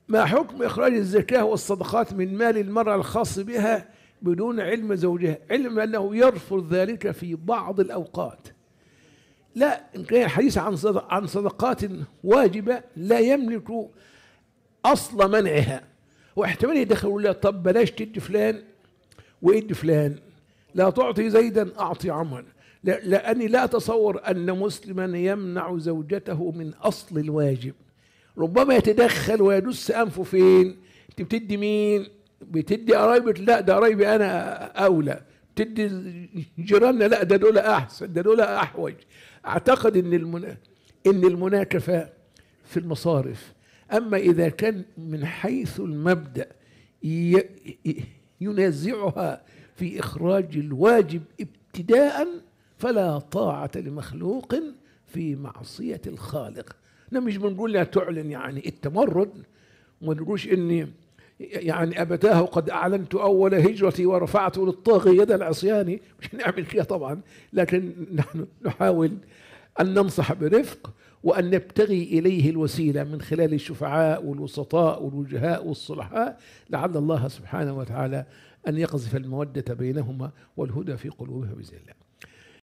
ما حكم إخراج الزكاة والصدقات من مال المرأة الخاص بها بدون علم زوجها علم أنه يرفض ذلك في بعض الأوقات لا إن كان الحديث عن صدق عن صدقات واجبة لا يملك أصل منعها واحتمال يدخلوا له طب بلاش تدي فلان وادي فلان لا تعطي زيدا أعطي عمرا لا- لأني لا أتصور أن مسلما يمنع زوجته من أصل الواجب ربما يتدخل ويدس أنفه فين أنت بتدي مين بتدي قرايبك لا ده قرايبي أنا أولى بتدي جيراننا لا ده دول أحسن ده دول أحوج أعتقد أن المنا أن المناكفة في المصارف أما إذا كان من حيث المبدأ ي- ي- ينازعها في إخراج الواجب ابتداء فلا طاعة لمخلوق في معصية الخالق احنا مش بنقول لا تعلن يعني التمرد وما نقولش اني يعني ابتاه قد اعلنت اول هجرتي ورفعت للطاغي يد العصيان مش هنعمل كده طبعا لكن نحن نحاول ان ننصح برفق وان نبتغي اليه الوسيله من خلال الشفعاء والوسطاء والوجهاء والصلحاء لعل الله سبحانه وتعالى ان يقذف الموده بينهما والهدى في قلوبها باذن الله